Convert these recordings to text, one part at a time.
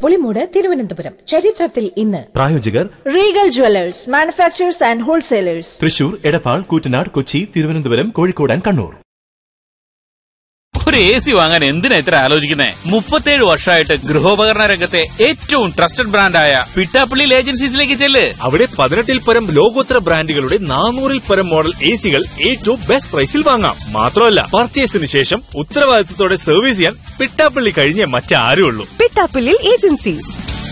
പുളിമൂട് തിരുവനന്തപുരം ചരിത്രത്തിൽ ഇന്ന് പ്രായോജകർ Regal jewellers manufacturers and wholesalers Thrissur Edappal Koottanad Kochi Thiruvananthapuram Kozhikode and Kannur ഒരു എ സി വാങ്ങാൻ എന്തിനാ ഇത്ര ആലോചിക്കുന്നേ മുപ്പത്തേഴ് വർഷമായിട്ട് ഗൃഹോപകരണ രംഗത്തെ ഏറ്റവും ട്രസ്റ്റഡ് ബ്രാൻഡായ പിട്ടാപ്പള്ളി ഏജൻസീസിലേക്ക് ചെല്ല് അവിടെ പതിനെട്ടിൽ പരം ലോകോത്തര ബ്രാൻഡുകളുടെ നാനൂറിൽ പരം മോഡൽ എ സികൾ ഏറ്റവും ബെസ്റ്റ് പ്രൈസിൽ വാങ്ങാം മാത്രമല്ല പർച്ചേസിന് ശേഷം ഉത്തരവാദിത്തത്തോടെ സർവീസ് ചെയ്യാൻ പിട്ടാപ്പള്ളി കഴിഞ്ഞേ മറ്റാരും ഉള്ളൂ പിട്ടാപ്പിള്ളിൽ ഏജൻസീസ്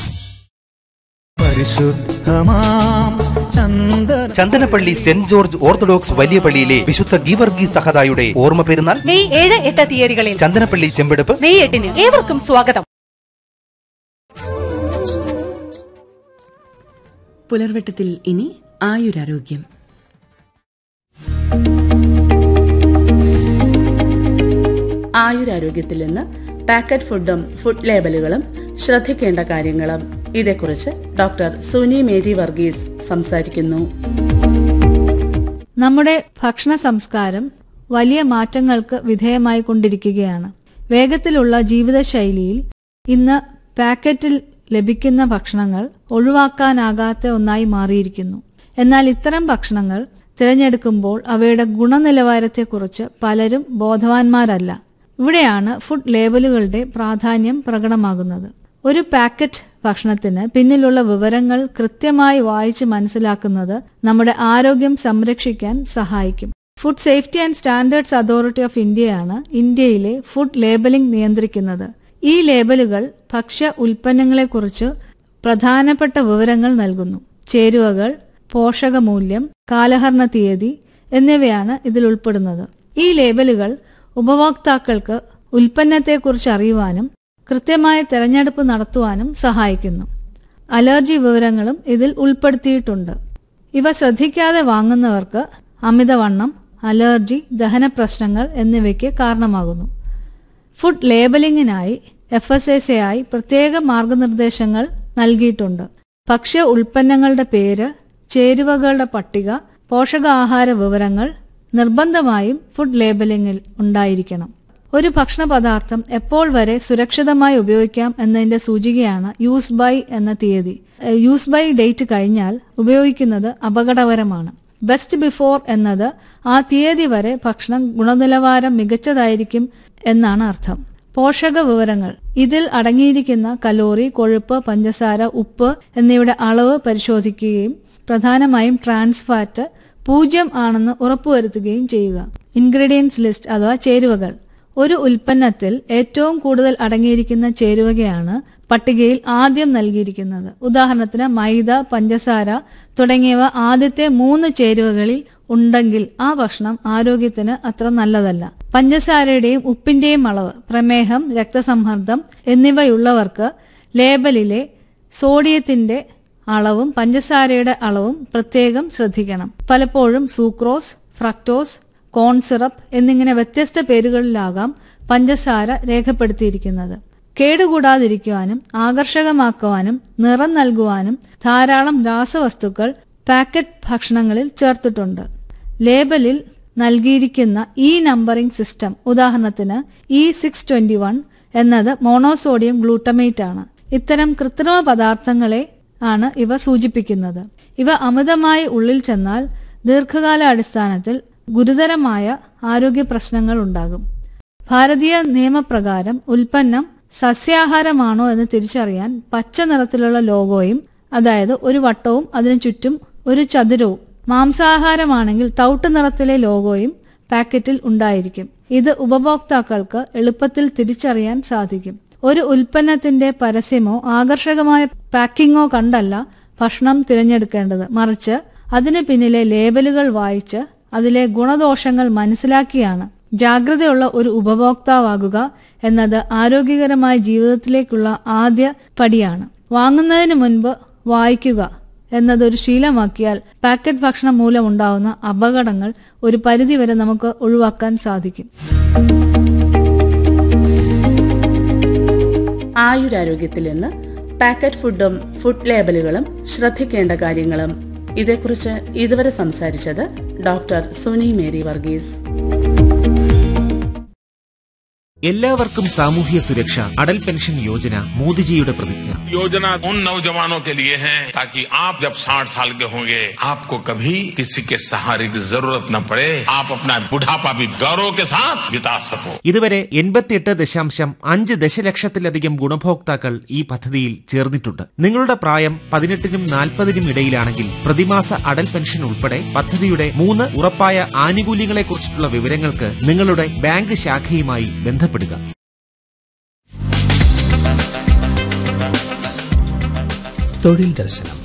പരിശുദ്ധമാം ചന്ദന ചന്ദനപ്പള്ളി സെന്റ് ജോർജ് ഓർത്തഡോക്സ് വലിയ പള്ളിയിലെ വിശുദ്ധ ഗീവർഗി സഹതായുടെ ഓർമ്മ പെരുന്നാൾ മെയ് ഏഴ് എട്ട് തീയതികളിൽ ചന്ദനപ്പള്ളി ചെമ്പെടുപ്പ് മെയ് എട്ടിന് ഏവർക്കും സ്വാഗതം പുലർവെട്ടത്തിൽ ഇനി ആയുരാരോഗ്യം ആയുരാരോഗ്യത്തിൽ നിന്ന് പാക്കറ്റ് ഫുഡും ഫുഡ് ലേബലുകളും ശ്രദ്ധിക്കേണ്ട കാര്യങ്ങളും ഇതേക്കുറിച്ച് ഡോക്ടർ സുനി മേരി വർഗീസ് സംസാരിക്കുന്നു നമ്മുടെ ഭക്ഷണ സംസ്കാരം വലിയ മാറ്റങ്ങൾക്ക് വിധേയമായി കൊണ്ടിരിക്കുകയാണ് വേഗത്തിലുള്ള ജീവിതശൈലിയിൽ ഇന്ന് പാക്കറ്റിൽ ലഭിക്കുന്ന ഭക്ഷണങ്ങൾ ഒഴിവാക്കാനാകാത്ത ഒന്നായി മാറിയിരിക്കുന്നു എന്നാൽ ഇത്തരം ഭക്ഷണങ്ങൾ തിരഞ്ഞെടുക്കുമ്പോൾ അവയുടെ ഗുണനിലവാരത്തെക്കുറിച്ച് പലരും ബോധവാന്മാരല്ല ഇവിടെയാണ് ഫുഡ് ലേബലുകളുടെ പ്രാധാന്യം പ്രകടമാകുന്നത് ഒരു പാക്കറ്റ് ഭക്ഷണത്തിന് പിന്നിലുള്ള വിവരങ്ങൾ കൃത്യമായി വായിച്ച് മനസ്സിലാക്കുന്നത് നമ്മുടെ ആരോഗ്യം സംരക്ഷിക്കാൻ സഹായിക്കും food safety and standards authority of ഇന്ത്യയാണ് ഇന്ത്യയിലെ ഫുഡ് ലേബലിംഗ് നിയന്ത്രിക്കുന്നത് ഈ ലേബലുകൾ ഭക്ഷ്യ ഉൽപ്പന്നങ്ങളെക്കുറിച്ച് പ്രധാനപ്പെട്ട വിവരങ്ങൾ നൽകുന്നു ചേരുവകൾ പോഷകമൂല്യം കാലഹരണ തീയതി എന്നിവയാണ് ഇതിൽ ഉൾപ്പെടുന്നത് ഈ ലേബലുകൾ ഉപഭോക്താക്കൾക്ക് ഉൽപ്പന്നത്തെക്കുറിച്ച് അറിയുവാനും കൃത്യമായ തെരഞ്ഞെടുപ്പ് നടത്തുവാനും സഹായിക്കുന്നു അലർജി വിവരങ്ങളും ഇതിൽ ഉൾപ്പെടുത്തിയിട്ടുണ്ട് ഇവ ശ്രദ്ധിക്കാതെ വാങ്ങുന്നവർക്ക് അമിതവണ്ണം അലർജി ദഹന പ്രശ്നങ്ങൾ എന്നിവയ്ക്ക് കാരണമാകുന്നു ഫുഡ് ലേബലിംഗിനായി എഫ് എസ് എസ് എ ആയി പ്രത്യേക മാർഗനിർദ്ദേശങ്ങൾ നൽകിയിട്ടുണ്ട് ഭക്ഷ്യ ഉൽപ്പന്നങ്ങളുടെ പേര് ചേരുവകളുടെ പട്ടിക പോഷകാഹാര വിവരങ്ങൾ നിർബന്ധമായും ഫുഡ് ലേബലിംഗിൽ ഉണ്ടായിരിക്കണം ഒരു ഭക്ഷണ പദാർത്ഥം എപ്പോൾ വരെ സുരക്ഷിതമായി ഉപയോഗിക്കാം എന്നതിന്റെ സൂചികയാണ് യൂസ് ബൈ എന്ന തീയതി ഏഹ് യൂസ് ബൈ ഡേറ്റ് കഴിഞ്ഞാൽ ഉപയോഗിക്കുന്നത് അപകടകരമാണ് ബെസ്റ്റ് ബിഫോർ എന്നത് ആ തീയതി വരെ ഭക്ഷണം ഗുണനിലവാരം മികച്ചതായിരിക്കും എന്നാണ് അർത്ഥം പോഷക വിവരങ്ങൾ ഇതിൽ അടങ്ങിയിരിക്കുന്ന കലോറി കൊഴുപ്പ് പഞ്ചസാര ഉപ്പ് എന്നിവയുടെ അളവ് പരിശോധിക്കുകയും പ്രധാനമായും ട്രാൻസ് ഫാറ്റ് പൂജ്യം ആണെന്ന് ഉറപ്പുവരുത്തുകയും ചെയ്യുക ഇൻഗ്രീഡിയൻസ് ലിസ്റ്റ് അഥവാ ചേരുവകൾ ഒരു ഉൽപ്പന്നത്തിൽ ഏറ്റവും കൂടുതൽ അടങ്ങിയിരിക്കുന്ന ചേരുവകയാണ് പട്ടികയിൽ ആദ്യം നൽകിയിരിക്കുന്നത് ഉദാഹരണത്തിന് മൈദ പഞ്ചസാര തുടങ്ങിയവ ആദ്യത്തെ മൂന്ന് ചേരുവകളിൽ ഉണ്ടെങ്കിൽ ആ ഭക്ഷണം ആരോഗ്യത്തിന് അത്ര നല്ലതല്ല പഞ്ചസാരയുടെയും ഉപ്പിന്റെയും അളവ് പ്രമേഹം രക്തസമ്മർദ്ദം എന്നിവയുള്ളവർക്ക് ലേബലിലെ സോഡിയത്തിന്റെ അളവും പഞ്ചസാരയുടെ അളവും പ്രത്യേകം ശ്രദ്ധിക്കണം പലപ്പോഴും സൂക്രോസ് ഫ്രക്ടോസ് കോൺ സിറപ്പ് എന്നിങ്ങനെ വ്യത്യസ്ത പേരുകളിലാകാം പഞ്ചസാര രേഖപ്പെടുത്തിയിരിക്കുന്നത് കേടുകൂടാതിരിക്കുവാനും ആകർഷകമാക്കുവാനും നിറം നൽകുവാനും ധാരാളം രാസവസ്തുക്കൾ പാക്കറ്റ് ഭക്ഷണങ്ങളിൽ ചേർത്തിട്ടുണ്ട് ലേബലിൽ നൽകിയിരിക്കുന്ന ഈ നമ്പറിംഗ് സിസ്റ്റം ഉദാഹരണത്തിന് ഇ സിക്സ് ട്വന്റി വൺ എന്നത് മോണോസോഡിയം ഗ്ലൂട്ടമേറ്റ് ആണ് ഇത്തരം കൃത്രിമ പദാർത്ഥങ്ങളെ ആണ് ഇവ സൂചിപ്പിക്കുന്നത് ഇവ അമിതമായി ഉള്ളിൽ ചെന്നാൽ ദീർഘകാല അടിസ്ഥാനത്തിൽ ഗുരുതരമായ ആരോഗ്യ പ്രശ്നങ്ങൾ ഉണ്ടാകും ഭാരതീയ നിയമപ്രകാരം ഉൽപ്പന്നം സസ്യാഹാരമാണോ എന്ന് തിരിച്ചറിയാൻ പച്ച നിറത്തിലുള്ള ലോഗോയും അതായത് ഒരു വട്ടവും അതിനു ചുറ്റും ഒരു ചതുരവും മാംസാഹാരമാണെങ്കിൽ തൗട്ട് നിറത്തിലെ ലോഗോയും പാക്കറ്റിൽ ഉണ്ടായിരിക്കും ഇത് ഉപഭോക്താക്കൾക്ക് എളുപ്പത്തിൽ തിരിച്ചറിയാൻ സാധിക്കും ഒരു ഉൽപ്പന്നത്തിന്റെ പരസ്യമോ ആകർഷകമായ പാക്കിങ്ങോ കണ്ടല്ല ഭക്ഷണം തിരഞ്ഞെടുക്കേണ്ടത് മറിച്ച് അതിന് പിന്നിലെ ലേബലുകൾ വായിച്ച് അതിലെ ഗുണദോഷങ്ങൾ മനസ്സിലാക്കിയാണ് ജാഗ്രതയുള്ള ഒരു ഉപഭോക്താവാകുക എന്നത് ആരോഗ്യകരമായ ജീവിതത്തിലേക്കുള്ള ആദ്യ പടിയാണ് വാങ്ങുന്നതിന് മുൻപ് വായിക്കുക എന്നതൊരു ശീലമാക്കിയാൽ പാക്കറ്റ് ഭക്ഷണം മൂലമുണ്ടാവുന്ന അപകടങ്ങൾ ഒരു പരിധിവരെ നമുക്ക് ഒഴിവാക്കാൻ സാധിക്കും ആയുരാരോഗ്യത്തിൽ നിന്ന് പാക്കറ്റ് ഫുഡും ഫുഡ് ലേബലുകളും ശ്രദ്ധിക്കേണ്ട കാര്യങ്ങളും ഇതേക്കുറിച്ച് ഇതുവരെ സംസാരിച്ചത് ഡോക്ടർ സുനി മേരി വർഗീസ് എല്ലാവർക്കും സാമൂഹ്യ സുരക്ഷ അടൽ പെൻഷൻ യോജന മോദിജിയുടെ പ്രതിജ്ഞ योजना उन नौजवानों के लिए है ताकि आप जब 60 साल के होंगे आपको कभी किसी के सहारे की जरूरत न पड़े आप अपना बुढ़ापा भी गौरव के साथ बिता सको ഇതുവരെ എൺപത്തിയെട്ട് ദശാംശം അഞ്ച് ദശലക്ഷത്തിലധികം ഗുണഭോക്താക്കൾ ഈ പദ്ധതിയിൽ ചേർന്നിട്ടുണ്ട് നിങ്ങളുടെ പ്രായം പതിനെട്ടിനും നാൽപ്പതിനും ഇടയിലാണെങ്കിൽ പ്രതിമാസ അടൽ പെൻഷൻ ഉൾപ്പെടെ പദ്ധതിയുടെ മൂന്ന് ഉറപ്പായ ആനുകൂല്യങ്ങളെക്കുറിച്ചിട്ടുള്ള വിവരങ്ങൾക്ക് നിങ്ങളുടെ ബാങ്ക് ശാഖയുമായി ബന്ധപ്പെടുക തൊഴിൽ ദർശനം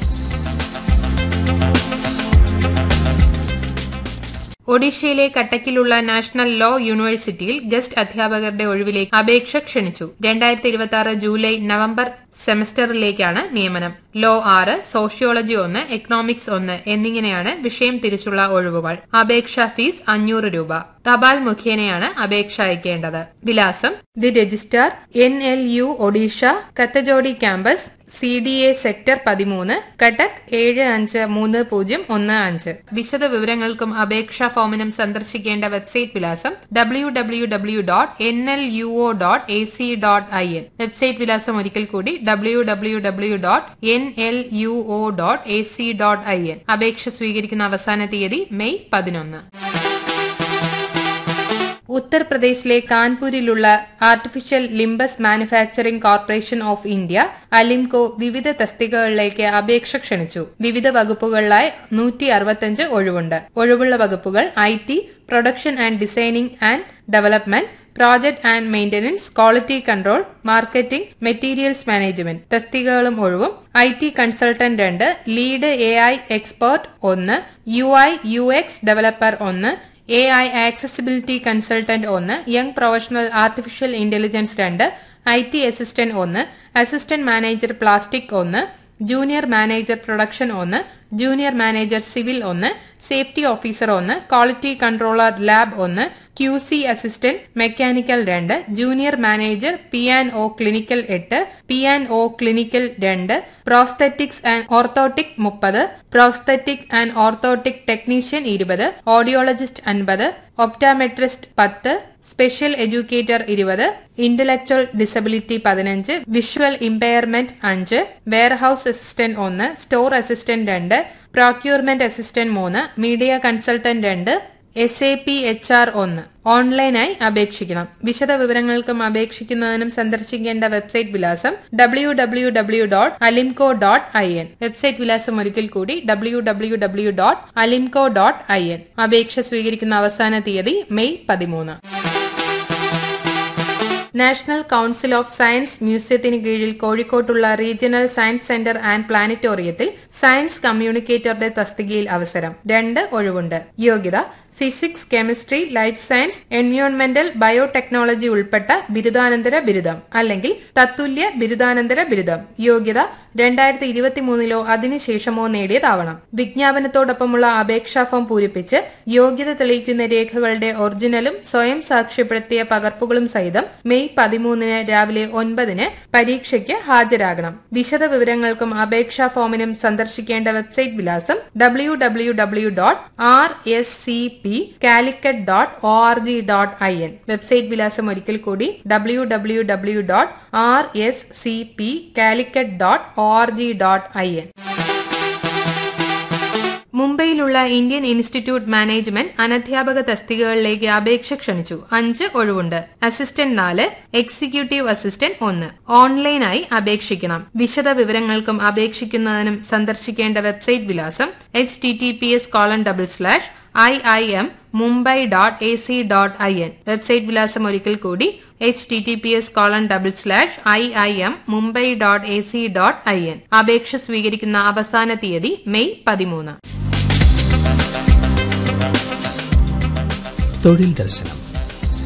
ഒഡീഷയിലെ കട്ടക്കിലുള്ള നാഷണൽ ലോ യൂണിവേഴ്സിറ്റിയിൽ ഗസ്റ്റ് അധ്യാപകരുടെ ഒഴിവിലേക്ക് അപേക്ഷ ക്ഷണിച്ചു രണ്ടായിരത്തി ഇരുപത്തി ആറ് ജൂലൈ നവംബർ സെമസ്റ്ററിലേക്കാണ് നിയമനം ലോ ആറ് സോഷ്യോളജി ഒന്ന് എക്കണോമിക്സ് ഒന്ന് എന്നിങ്ങനെയാണ് വിഷയം തിരിച്ചുള്ള ഒഴിവുകൾ അപേക്ഷാ ഫീസ് അഞ്ഞൂറ് രൂപ തപാൽ മുഖേനയാണ് അപേക്ഷ അയക്കേണ്ടത് വിലാസം the registrar N L U Odisha Kathajodi campus C D A sector പതിമൂന്ന് കട്ടക് ഏഴ് അഞ്ച് മൂന്ന് പൂജ്യം ഒന്ന് അഞ്ച് വിശദ വിവരങ്ങൾക്കും അപേക്ഷാ ഫോമിനും സന്ദർശിക്കേണ്ട വെബ്സൈറ്റ് വിലാസം W W W dot N L U O dot A C dot I N website വിലാസം ഒരിക്കൽ കൂടി W W W dot N L U O dot A C dot I N അപേക്ഷ സ്വീകരിക്കുന്ന അവസാന തീയതി മെയ് പതിനൊന്ന് ഉത്തർപ്രദേശിലെ കാൺപൂരിലുള്ള artificial limbs manufacturing corporation of India Alimco വിവിധ തസ്തികകളിലേക്ക് അപേക്ഷ ക്ഷണിച്ചു വിവിധ വകുപ്പുകളിലായി നൂറ്റി അറുപത്തിയഞ്ച് ഒഴിവുണ്ട് ഒഴിവുള്ള വകുപ്പുകൾ I T production and designing and development project and maintenance quality control marketing materials management തസ്തികകളും ഒഴിവും ഐ ടി കൺസൾട്ടന്റ് രണ്ട് ലീഡ് എ ഐ എക്സ്പേർട്ട് ഒന്ന് U I U X developer ഒന്ന് എ ഐ ആക്സസിബിലിറ്റി കൺസൾട്ടന്റ് ഒന്ന് young professional artificial intelligence രണ്ട് I T assistant ഒന്ന് assistant manager plastic ഒന്ന് junior manager production ഒന്ന് ജൂനിയർ മാനേജർ സിവിൽ ഒന്ന് safety officer ഒന്ന് quality controller lab ഒന്ന് ക്യു സി അസിസ്റ്റന്റ് മെക്കാനിക്കൽ രണ്ട് junior manager P and O clinical എട്ട് P and O clinical രണ്ട് prosthetics and orthotic മുപ്പത് prosthetic and orthotic technician ഇരുപത് audiologist അൻപത് ഒപ്റ്റാമെട്രിസ്റ്റ് പത്ത് സ്പെഷ്യൽ എഡ്യൂക്കേറ്റർ ഇരുപത് ഇന്റലക്ച്വൽ ഡിസബിലിറ്റി പതിനഞ്ച് വിഷ്വൽ ഇമ്പയർമെന്റ് അഞ്ച് വെയർഹൌസ് അസിസ്റ്റന്റ് ഒന്ന് സ്റ്റോർ അസിസ്റ്റന്റ് രണ്ട് പ്രോക്യൂർമെന്റ് അസിസ്റ്റന്റ് മൂന്ന് മീഡിയ കൺസൾട്ടന്റ് രണ്ട് S A P H R ഒന്ന് ഓൺലൈനായി അപേക്ഷിക്കണം വിശദ വിവരങ്ങൾക്കും അപേക്ഷിക്കുന്നതിനും സന്ദർശിക്കേണ്ട വെബ്സൈറ്റ് വിലാസം W W W dot Alimco dot I N website വിലാസം ഒരിക്കൽ കൂടി W W W dot Alimco dot I N അപേക്ഷ സ്വീകരിക്കുന്ന അവസാന തീയതി മെയ് പതിമൂന്ന് നാഷണൽ കൌൺസിൽ ഓഫ് സയൻസ് മ്യൂസിയത്തിന് കീഴിൽ കോഴിക്കോട്ടുള്ള റീജിയണൽ സയൻസ് സെന്റർ ആൻഡ് പ്ലാനറ്റോറിയത്തിൽ സയൻസ് കമ്മ്യൂണിക്കേറ്ററുടെ തസ്തികയിൽ അവസരം രണ്ട് ഒഴിവുണ്ട് യോഗ്യത ഫിസിക്സ് കെമിസ്ട്രി ലൈഫ് സയൻസ് എൻവയോൺമെന്റൽ ബയോടെക്നോളജി ഉൾപ്പെട്ട ബിരുദാനന്തര ബിരുദം അല്ലെങ്കിൽ തത്തുല്യ ബിരുദാനന്തര ബിരുദം യോഗ്യത രണ്ടായിരത്തി ഇരുപത്തിമൂന്നിലോ അതിനുശേഷമോ നേടിയതാവണം വിജ്ഞാപനത്തോടൊപ്പമുള്ള അപേക്ഷാ ഫോം പൂരിപ്പിച്ച് യോഗ്യത തെളിയിക്കുന്ന രേഖകളുടെ ഒറിജിനലും സ്വയം സാക്ഷ്യപ്പെടുത്തിയ പകർപ്പുകളും സഹിതം മെയ് പതിമൂന്നിന് രാവിലെ ഒൻപതിന് പരീക്ഷയ്ക്ക് ഹാജരാകണം വിശദ വിവരങ്ങൾക്കും അപേക്ഷാ ഫോമിനും സന്ദർശിക്കേണ്ട വെബ്സൈറ്റ് വിലാസം W W W dot R S C P Calicut dot O R G dot I N website വിലാസം ഒരിക്കൽ കൂടി W W W dot R S C P Calicut dot O R G dot I N മുംബൈയിലുള്ള Indian institute management അനധ്യാപക തസ്തികകളിലേക്ക് അപേക്ഷ ക്ഷണിച്ചു അഞ്ച് ഒഴിവുണ്ട് അസിസ്റ്റന്റ് നാല് എക്സിക്യൂട്ടീവ് അസിസ്റ്റന്റ് ഒന്ന് ഓൺലൈനായി അപേക്ഷിക്കണം വിശദ വിവരങ്ങൾക്കും അപേക്ഷിക്കുന്നതിനും സന്ദർശിക്കേണ്ട വെബ്സൈറ്റ് വിലാസം H T T P S colon double slash I I M Mumbai dot A C dot I N website വിലാസം ഒരിക്കൽ കൂടി H T T P S colon double slash I I M Mumbai dot A C dot I N അപേക്ഷ സ്വീകരിക്കുന്ന അവസാന തീയതി May പതിമൂന്ന് തൊഴിൽ ദർശനം